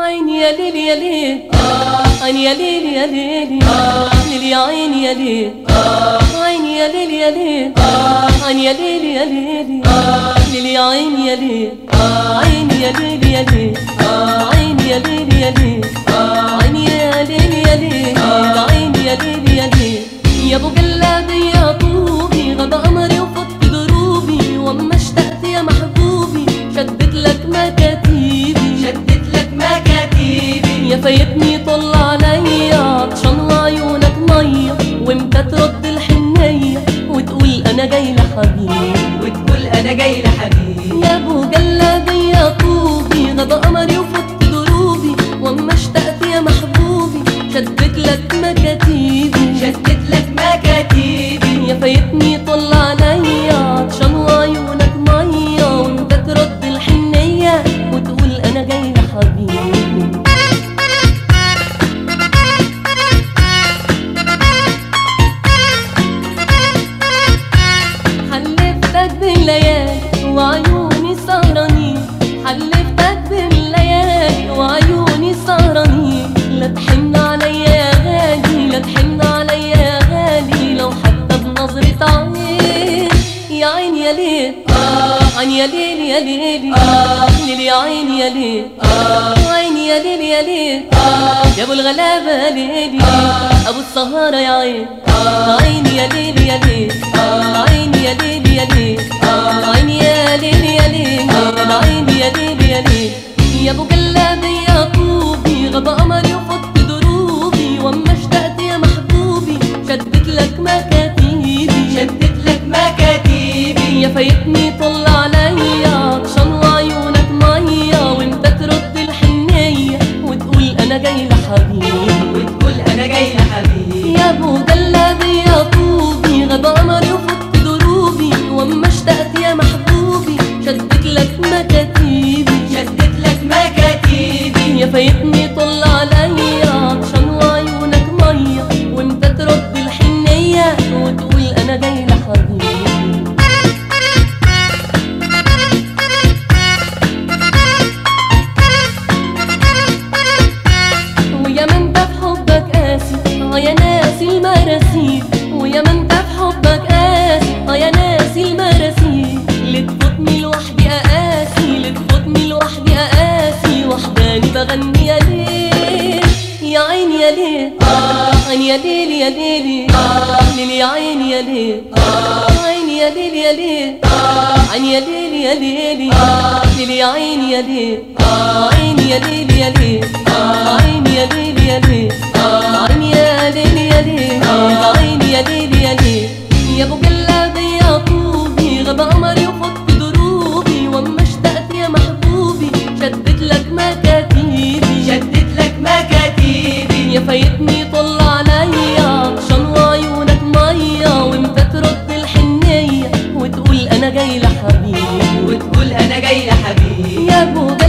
عيني يا ليل يا ليل عيني يا ليل يا ليل ليل يا عيني يا ليل عيني يا ليل يا ليل عيني يا ليل يا ليل ليل يا عيني يا ليل عيني يا ليل يا ليل عيني يا ليل يا ليل عيني يا ليل يا ليل عيني يا ليل يا ليل يا ابو جلابي يا طوبي غدا قمري وفضت دروبي واما اشتقت يا محبوبي شدت لك مكاتيبي شدت لك مكاتيبي يا فايتني طل عليا عطشان وعيونك ميه وامتى ترد الحنيه وتقول انا جاي لحبيبي وتقول انا جاي لحبيبي يا ابو جلابي يا طوبي غدا قمري وفضت دروبي واما اشتقت يا محبوبي شدت لك مكاتيبي شدت لك مكاتيبي يا فايتني طل عليا عطشان وعيونك ميه وانت ترد الحنيه وتقول انا جاي لحبيبي حلفتك بالليالي وعيوني سهرانين حلفتك بالليالي وعيوني سهرانين لا تحن عليا يا غالي لا تحن عليا يا غالي لو حتى بنظرة عين يا عين يا ليل عين يا ليل يا ليل ليل يا عين يا ليل عين يا ليل يا ليل يا ابو الغلابة ليلي ابو السهارة يا عين عين يا ليل يا ليل عين يا ليل يا ليل عين يا ليل يا ليل عين يا ليل يا ليل يا ابو جلابي يا طوبي غدا قمري وفضت دروبي واما اشتقت يا محبوبي شدت لك مكاتيبي شدت لك مكاتيبي يا فايتني طل عليا عطشان وعيونك ميه وانت ترد الحنيه وتقول انا جاي لحبيبي وتقول انا جاي لحبيبي يا ابو جلابي يا طوبي غدا قمري وفضت دروبي واما اشتقت يا محبوبي شدت لك مكاتيبي شدت لك مكاتيبي يا فايتني طل عليا عطشان وعيونك ميه وانت ترد الحنيه وتقول انا جاي لحبيبي ويا من ده في حبك قاسي اه يا ناسي المراسيل ويا من ده في حبك قاسي اه يا ناسي المراسيل لتفوتني لوحدي اقاسي لتفوتني لوحدي اقاسي وحداني بغني يا ليل يا عين يا ليل عين يا ليل يا ليل ليل يا عين يا ليل عين يا ليل يا ليل عين يا ليل يا ليل ليل يا عين يا ليل عين يا ليل يا ليل عين يا ليل يا ليل عين يا ليل يا ليل عين يا ليل يا ليل يا ابو جلابي يا طوبي غدا قمري وفضت دروبي واما اشتقت يا محبوبي شدت لك مكاتيبي شدت لك مكاتيبي يا فايتني طل عليا عطشان وعيونك ميه وانت ترد الحنيه وتقول انا جاي لحبيبي وتقول انا جاي لحبيبي يا ابو